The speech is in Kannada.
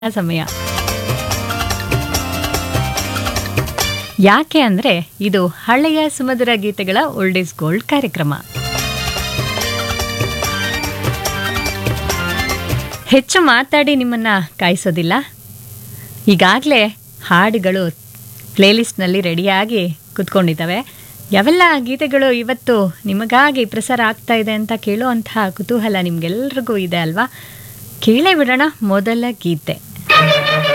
ಸಮಯ ಯಾಕೆ ಅಂದರೆ ಇದು ಹಳೆಯ ಸುಮಧುರ ಗೀತೆಗಳ ಓಲ್ಡ್ ಈಸ್ ಗೋಲ್ಡ್ ಕಾರ್ಯಕ್ರಮ ಹೆಚ್ಚು ಮಾತಾಡಿ ನಿಮ್ಮನ್ನ ಕಾಯಿಸೋದಿಲ್ಲ ಈಗಾಗಲೇ ಹಾಡುಗಳು ಪ್ಲೇಲಿಸ್ಟ್ನಲ್ಲಿ ರೆಡಿಯಾಗಿ ಕುತ್ಕೊಂಡಿದ್ದಾವೆ ಯಾವೆಲ್ಲ ಗೀತೆಗಳು ಇವತ್ತು ನಿಮಗಾಗಿ ಪ್ರಸಾರ ಆಗ್ತಾ ಇದೆ ಅಂತ ಕೇಳುವಂತಹ ಕುತೂಹಲ ನಿಮ್ಗೆಲ್ರಿಗೂ ಇದೆ ಅಲ್ವಾ ಕೇಳೇ ಬಿಡೋಣ ಮೊದಲ ಗೀತೆ